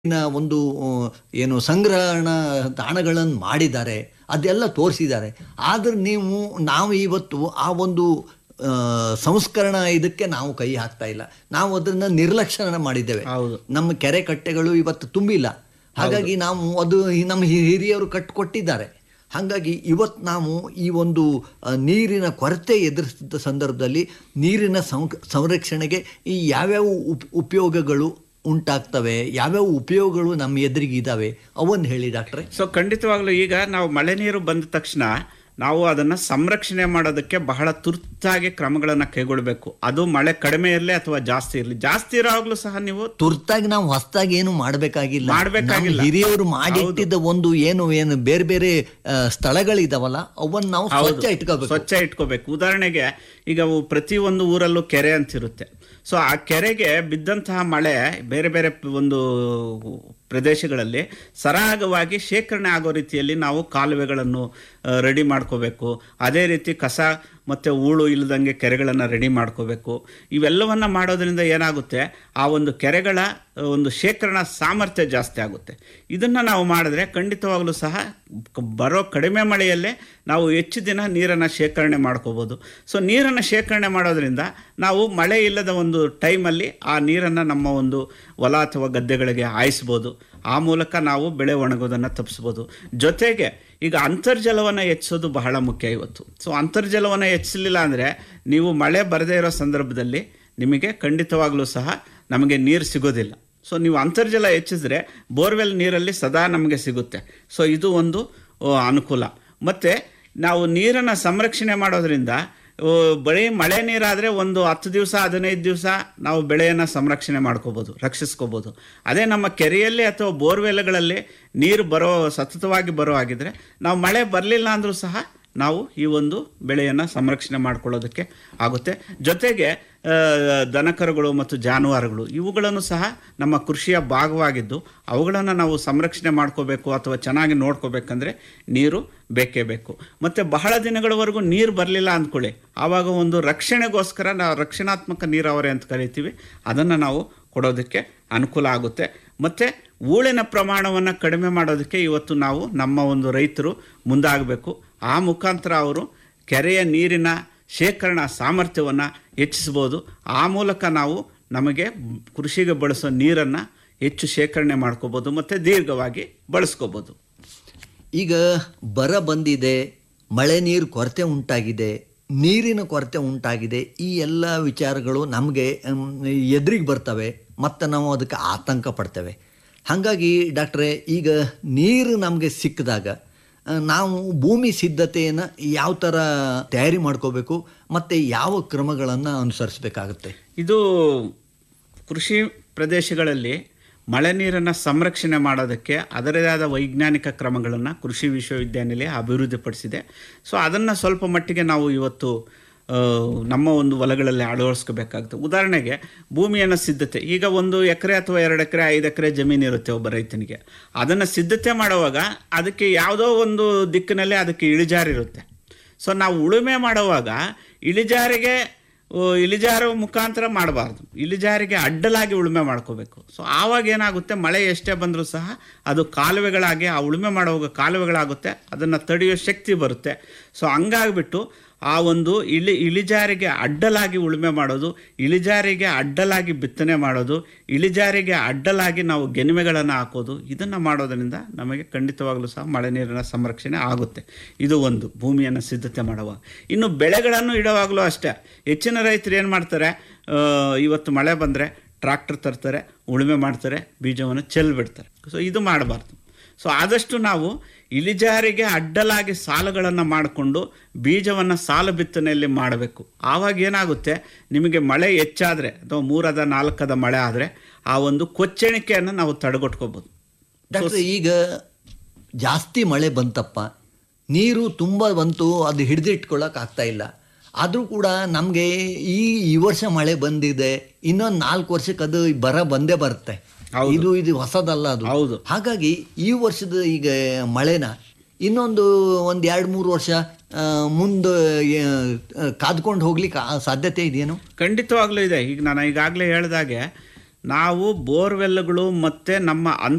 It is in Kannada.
ನ ಒಂದು ಆ, ಏನು ಸಂಗ್ರಹಣ ತಾಣಗಳನ್ನು ಮಾಡಿದ್ದಾರೆ ಅದೆಲ್ಲ ತೋರಿಸಿದ್ದಾರೆ ಆದ್ರೆ ನೀವು ನಾವು ಇವತ್ತು ಆ ಒಂದು ಆ, ಸಂಸ್ಕರಣ ಇದಕ್ಕೆ ನಾವು ಕೈ ಹಾಕ್ತಾ ಇಲ್ಲ ನಾವು ಅದನ್ನ ನಿರ್ಲಕ್ಷಣ ಮಾಡಿದ್ದೇವೆ ಹೌದು ನಮ್ಮ ಕೆರೆ ಕಟ್ಟೆಗಳು ಇವತ್ತು ತುಂಬಿಲ್ಲ ಹಾಗಾಗಿ ನಾವು ಅದು ಈ ನಮ್ಮ ಹಿ- ಹಿರಿಯರು ಕಟ್ಟಿಕೊಟ್ಟಿದ್ದಾರೆ ಹಾಗಾಗಿ ಇವತ್ತು ನಾವು ಈ ಒಂದು ಆ, ನೀರಿನ ಕೊರತೆ ಎದುರಿಸಿದ ಸಂದರ್ಭದಲ್ಲಿ ನೀರಿನ ಸಂ- ಸಂರಕ್ಷಣೆಗೆ ಈ ಯಾವ್ಯಾವ ಉಪ್ ಉಪಯೋಗಗಳು ಉಂಟಾಗ್ತವೆ ಯಾವ್ಯಾವ ಉಪಯೋಗಗಳು ನಮ್ಮ ಎದುರಿಗೆ ಇದ್ದಾವೆ ಅವನ್ನ ಹೇಳಿ ಡಾಕ್ಟ್ರೆ ಸೊ ಖಂಡಿತವಾಗ್ಲೂ ಈಗ ನಾವು ಮಳೆ ನೀರು ಬಂದ ತಕ್ಷಣ ನಾವು ಅದನ್ನ ಸಂರಕ್ಷಣೆ ಮಾಡೋದಕ್ಕೆ ಬಹಳ ತುರ್ತಾಗಿ ಕ್ರಮಗಳನ್ನ ಕೈಗೊಳ್ಳಬೇಕು ಅದು ಮಳೆ ಕಡಿಮೆ ಇರಲಿ ಅಥವಾ ಜಾಸ್ತಿ ಇರಲಿ ಜಾಸ್ತಿ ಇರೋವಾಗ್ಲೂ ಸಹ ನೀವು ತುರ್ತಾಗಿ ನಾವು ಹೊಸದಾಗಿ ಏನು ಮಾಡಬೇಕಾಗಿಲ್ಲ ಮಾಡ್ಬೇಕಾಗಿಲ್ಲ. ನಮ್ಮ ಹಿರಿಯರು ಮಾಡಿಟ್ಟಿದ್ದ ಒಂದು ಏನು ಏನು ಬೇರೆ ಬೇರೆ ಆ, ಸ್ಥಳಗಳಿದಾವಲ್ಲ ಅವನ್ನ ನಾವು ಸ್ವಚ್ಛ ಇಟ್ಕೋಬೇಕು ಸ್ವಚ್ಛ ಇಟ್ಕೋಬೇಕು ಉದಾಹರಣೆಗೆ ಈಗ ಅವು ಪ್ರತಿ ಒಂದು ಊರಲ್ಲೂ ಕೆರೆ ಅಂತಿರುತ್ತೆ ಸೊ ಆ ಕೆರೆಗೆ ಬಿದ್ದಂತಹ ಮಳೆ ಬೇರೆ ಬೇರೆ ಪ್- ಒಂದು ಪ್ರದೇಶಗಳಲ್ಲಿ ಸರಾಗವಾಗಿ ಶೇಖರಣೆ ಆಗೋ ರೀತಿಯಲ್ಲಿ ನಾವು ಕಾಲುವೆಗಳನ್ನು ರೆಡಿ ಮಾಡ್ಕೋಬೇಕು ಅದೇ ರೀತಿ ಕಸ ಮತ್ತು ಹೂಳು ಇಲ್ಲದಂಗೆ ಕೆರೆಗಳನ್ನು ರೆಡಿ ಮಾಡ್ಕೋಬೇಕು ಇವೆಲ್ಲವನ್ನ ಮಾಡೋದ್ರಿಂದ ಏನಾಗುತ್ತೆ ಆ ಒಂದು ಕೆರೆಗಳ ಆ, ಒಂದು ಶೇಖರಣಾ ಸಾಮರ್ಥ್ಯ ಜಾಸ್ತಿ ಆಗುತ್ತೆ ಇದನ್ನು ನಾವು ಮಾಡಿದ್ರೆ ಖಂಡಿತವಾಗ್ಲೂ ಸಹ ಕ- ಬರೋ ಕಡಿಮೆ ಮಳೆಯಲ್ಲೇ ನಾವು ಹೆಚ್ಚು ದಿನ ನೀರನ್ನು ಶೇಖರಣೆ ಮಾಡ್ಕೋಬೋದು ಸೊ ನೀರನ್ನು ಶೇಖರಣೆ ಮಾಡೋದ್ರಿಂದ ನಾವು ಮಳೆ ಇಲ್ಲದ ಒಂದು ಟೈಮಲ್ಲಿ ಆ ನೀರನ್ನು ನಮ್ಮ ಒಂದು ಹೊಲ ಅಥವಾ ಗದ್ದೆಗಳಿಗೆ ಹಾಯಿಸ್ಬೋದು ಆ ಮೂಲಕ ನಾವು ಬೆಳೆ ಒಣಗೋದನ್ನು ತಪ್ಪಿಸ್ಬೋದು ಜೊತೆಗೆ ಈಗ ಅಂತರ್ಜಲವನ್ನು ಹೆಚ್ಚಿಸೋದು ಬಹಳ ಮುಖ್ಯ ಇವತ್ತು ಸೊ ಅಂತರ್ಜಲವನ್ನು ಹೆಚ್ಚಿಸಲಿಲ್ಲ ಅಂದರೆ ನೀವು ಮಳೆ ಬರದೇ ಇರೋ ಸಂದರ್ಭದಲ್ಲಿ ನಿಮಗೆ ಖಂಡಿತವಾಗ್ಲೂ ಸಹ ನಮಗೆ ನೀರು ಸಿಗೋದಿಲ್ಲ ಸೊ ನೀವು ಅಂತರ್ಜಲ ಹೆಚ್ಚಿಸಿದ್ರೆ ಬೋರ್ವೆಲ್ ನೀರಲ್ಲಿ ಸದಾ ನಮಗೆ ಸಿಗುತ್ತೆ ಸೊ ಇದು ಒಂದು ಆ, ಅನುಕೂಲ ಮತ್ತು ನಾವು ನೀರನ್ನು ಸಂರಕ್ಷಣೆ ಮಾಡೋದ್ರಿಂದ ಆ, ಬರೀ ಮಳೆ ನೀರಾದರೆ ಒಂದು ಹತ್ತು ದಿವಸ ಹದಿನೈದು ದಿವಸ ನಾವು ಬೆಳೆಯನ್ನು ಸಂರಕ್ಷಣೆ ಮಾಡ್ಕೋಬೋದು ರಕ್ಷಿಸ್ಕೋಬೋದು ಅದೇ ನಮ್ಮ ಕೆರೆಯಲ್ಲಿ ಅಥವಾ ಬೋರ್ವೆಲ್ಗಳಲ್ಲಿ ನೀರು ಬರೋ ಸತತವಾಗಿ ಬರೋ ಹಾಗಿದ್ರೆ ನಾವು ಮಳೆ ಬರಲಿಲ್ಲ ಅಂದರೂ ಸಹ ನಾವು ಈ ಒಂದು ಬೆಳೆಯನ್ನು ಸಂರಕ್ಷಣೆ ಮಾಡ್ಕೊಳ್ಳೋದಕ್ಕೆ ಆಗುತ್ತೆ ಜೊತೆಗೆ ಆ, ದನಕರುಗಳು ಮತ್ತು ಜಾನುವಾರುಗಳು ಇವುಗಳನ್ನು ಸಹ ನಮ್ಮ ಕೃಷಿಯ ಭಾಗವಾಗಿದ್ದು ಅವುಗಳನ್ನು ನಾವು ಸಂರಕ್ಷಣೆ ಮಾಡ್ಕೋಬೇಕು ಅಥವಾ ಚೆನ್ನಾಗಿ ನೋಡ್ಕೋಬೇಕಂದ್ರೆ ನೀರು ಬೇಕೇ ಬೇಕು ಮತ್ತು ಬಹಳ ದಿನಗಳವರೆಗೂ ನೀರು ಬರಲಿಲ್ಲ ಅಂದ್ಕೊಳ್ಳಿ ಆವಾಗ ಒಂದು ರಕ್ಷಣೆಗೋಸ್ಕರ ನಾವು ರಕ್ಷಣಾತ್ಮಕ ನೀರಾವರಿ ಅಂತ ಕರಿತೀವಿ ಅದನ್ನು ನಾವು ಕೊಡೋದಕ್ಕೆ ಅನುಕೂಲ ಆಗುತ್ತೆ ಮತ್ತು ಹೂಳಿನ ಪ್ರಮಾಣವನ್ನು ಕಡಿಮೆ ಮಾಡೋದಕ್ಕೆ ಇವತ್ತು ನಾವು ನಮ್ಮ ಒಂದು ರೈತರು ಮುಂದಾಗಬೇಕು ಆ ಮುಖಾಂತರ ಅವರು ಕೆರೆಯ ನೀರಿನ ಶೇಖರಣಾ ಸಾಮರ್ಥ್ಯವನ್ನು ಹೆಚ್ಚಿಸ್ಬೋದು ಆ ಮೂಲಕ ನಾವು ನಮಗೆ ಕೃಷಿಗೆ ಬಳಸೋ ನೀರನ್ನು ಹೆಚ್ಚು ಶೇಖರಣೆ ಮಾಡ್ಕೋಬೋದು ಮತ್ತು ದೀರ್ಘವಾಗಿ ಬಳಸ್ಕೋಬೋದು ಈಗ ಬರ ಬಂದಿದೆ ಮಳೆ ನೀರು ಕೊರತೆ ಉಂಟಾಗಿದೆ ನೀರಿನ ಕೊರತೆ ಉಂಟಾಗಿದೆ ಈ ಎಲ್ಲ ವಿಚಾರಗಳು ನಮಗೆ ಎದುರಿಗೆ ಬರ್ತವೆ ಮತ್ತು ನಾವು ಅದಕ್ಕೆ ಆತಂಕ ಪಡ್ತೇವೆ ಹಾಗಾಗಿ ಡಾಕ್ಟ್ರೆ ಈಗ ನೀರು ನಮಗೆ ಸಿಕ್ಕಿದಾಗ ಆ, ನಾವು ಭೂಮಿ ಸಿದ್ಧತೆಯನ್ನು ಯಾವ ಥರ ತಯಾರಿ ಮಾಡ್ಕೋಬೇಕು ಮತ್ತು ಯಾವ ಕ್ರಮಗಳನ್ನು ಅನುಸರಿಸಬೇಕಾಗುತ್ತೆ ಇದು ಕೃಷಿ ಪ್ರದೇಶಗಳಲ್ಲಿ ಮಳೆ ನೀರನ್ನು ಸಂರಕ್ಷಣೆ ಮಾಡೋದಕ್ಕೆ ಅದರದೇ ಆದ ವೈಜ್ಞಾನಿಕ ಕ್ರಮಗಳನ್ನು ಕೃಷಿ ವಿಶ್ವವಿದ್ಯಾನಿಲಯ ಅಭಿವೃದ್ಧಿಪಡಿಸಿದೆ ಸೊ ಅದನ್ನು ಸ್ವಲ್ಪ ಮಟ್ಟಿಗೆ ನಾವು ಇವತ್ತು ಆ, ನಮ್ಮ ಒಂದು ಹೊಲಗಳಲ್ಲಿ ಅಳವಡಿಸ್ಕೋಬೇಕಾಗುತ್ತೆ ಉದಾಹರಣೆಗೆ ಭೂಮಿಯನ್ನು ಸಿದ್ಧತೆ ಈಗ ಒಂದು ಎಕರೆ ಅಥವಾ ಎರಡು ಎಕರೆ ಐದು ಎಕರೆ ಜಮೀನು ಇರುತ್ತೆ ಒಬ್ಬ ರೈತನಿಗೆ ಅದನ್ನು ಸಿದ್ಧತೆ ಮಾಡುವಾಗ ಅದಕ್ಕೆ ಯಾವುದೋ ಒಂದು ದಿಕ್ಕಿನಲ್ಲಿ ಅದಕ್ಕೆ ಇಳಿಜಾರಿರುತ್ತೆ ಸೊ ನಾವು ಉಳುಮೆ ಮಾಡುವಾಗ ಇಳಿಜಾರಿಗೆ ಓ, ಇಳಿಜಾರು ಮುಖಾಂತರ ಮಾಡಬಾರ್ದು ಇಳಿಜಾರಿಗೆ ಅಡ್ಡಲಾಗಿ ಉಳುಮೆ ಮಾಡ್ಕೋಬೇಕು ಸೊ ಆವಾಗ ಏನಾಗುತ್ತೆ ಮಳೆ ಎಷ್ಟೇ ಬಂದರೂ ಸಹ ಅದು ಕಾಲುವೆಗಳಾಗಿ ಆ ಉಳುಮೆ ಮಾಡುವಾಗ ಕಾಲುವೆಗಳಾಗುತ್ತೆ ಅದನ್ನು ತಡೆಯೋ ಶಕ್ತಿ ಬರುತ್ತೆ ಸೊ ಹಂಗಾಗ್ಬಿಟ್ಟು ಆ ಒಂದು ಇಳಿ ಇಳಿಜಾರಿಗೆ ಅಡ್ಡಲಾಗಿ ಉಳುಮೆ ಮಾಡೋದು ಇಳಿಜಾರಿಗೆ ಅಡ್ಡಲಾಗಿ ಬಿತ್ತನೆ ಮಾಡೋದು ಇಳಿಜಾರಿಗೆ ಅಡ್ಡಲಾಗಿ ನಾವು ಗೆನಿಮೆಗಳನ್ನು ಹಾಕೋದು ಇದನ್ನು ಮಾಡೋದರಿಂದ ನಮಗೆ ಖಂಡಿತವಾಗಲೂ ಸಹ ಮಳೆ ನೀರಿನ ಸಂರಕ್ಷಣೆ ಆಗುತ್ತೆ ಇದು ಒಂದು ಭೂಮಿಯನ್ನು ಸಿದ್ಧತೆ ಮಾಡುವಾಗ ಇನ್ನು ಬೆಳೆಗಳನ್ನು ಇಡುವಾಗಲೂ ಅಷ್ಟೇ ಹೆಚ್ಚಿನ ರೈತರು ಏನು ಮಾಡ್ತಾರೆ ಆ, ಇವತ್ತು ಮಳೆ ಬಂದರೆ ಟ್ರಾಕ್ಟರ್ ತರ್ತಾರೆ ಉಳುಮೆ ಮಾಡ್ತಾರೆ ಬೀಜವನ್ನು ಚೆಲ್ಬಿಡ್ತಾರೆ ಸೊ ಇದು ಮಾಡಬಾರ್ದು ಸೊ ಆದಷ್ಟು ನಾವು ಇಳಿಜಾರಿಗೆ ಅಡ್ಡಲಾಗಿ ಸಾಲುಗಳನ್ನು ಮಾಡಿಕೊಂಡು ಬೀಜವನ್ನು ಸಾಲು ಬಿತ್ತನೆಯಲ್ಲಿ ಮಾಡಬೇಕು ಆವಾಗ ಏನಾಗುತ್ತೆ ನಿಮಗೆ ಮಳೆ ಹೆಚ್ಚಾದರೆ ಅಥವಾ ಮೂರದ ನಾಲ್ಕದ ಮಳೆ ಆದರೆ ಆ ಒಂದು ಕೊಚ್ಚಣಿಕೆಯನ್ನು ನಾವು ತಡೆಗಟ್ಕೋಬೋದು ಡಾಕ್ಟ್ರೆ ಈಗ ಜಾಸ್ತಿ ಮಳೆ ಬಂತಪ್ಪ ನೀರು ತುಂಬ ಬಂತು ಅದು ಹಿಡಿದಿಟ್ಕೊಳ್ಳೋಕೆ ಆಗ್ತಾ ಇಲ್ಲ ಆದರೂ ಕೂಡ ನಮಗೆ ಈ ಈ ವರ್ಷ ಮಳೆ ಬಂದಿದೆ ಇನ್ನೊಂದು ನಾಲ್ಕು ವರ್ಷಕ್ಕೆ ಅದು ಬರ ಬಂದೇ ಬರುತ್ತೆ ಹೌದು. ಇದು ಇದು ಹೊಸದಲ್ಲ ಅದು ಹೌದು. ಹಾಗಾಗಿ ಈ ವರ್ಷದ ಈಗ ಮಳೆನ ಇನ್ನೊಂದು ಒಂದು ಎರಡು ಮೂರು ವರ್ಷ ಆ, ಮುಂದೆ ಕಾದ್ಕೊಂಡು ಹೋಗ್ಲಿಕ್ಕೆ ಆ ಸಾಧ್ಯತೆ ಇದೆಯೇನು ಖಂಡಿತವಾಗ್ಲೂ ಇದೆ ಈಗ ನಾನು ಈಗಾಗಲೇ ಹೇಳಿದಾಗೆ ನಾವು ಬೋರ್ವೆಲ್ಗಳು ಮತ್ತು ನಮ್ಮ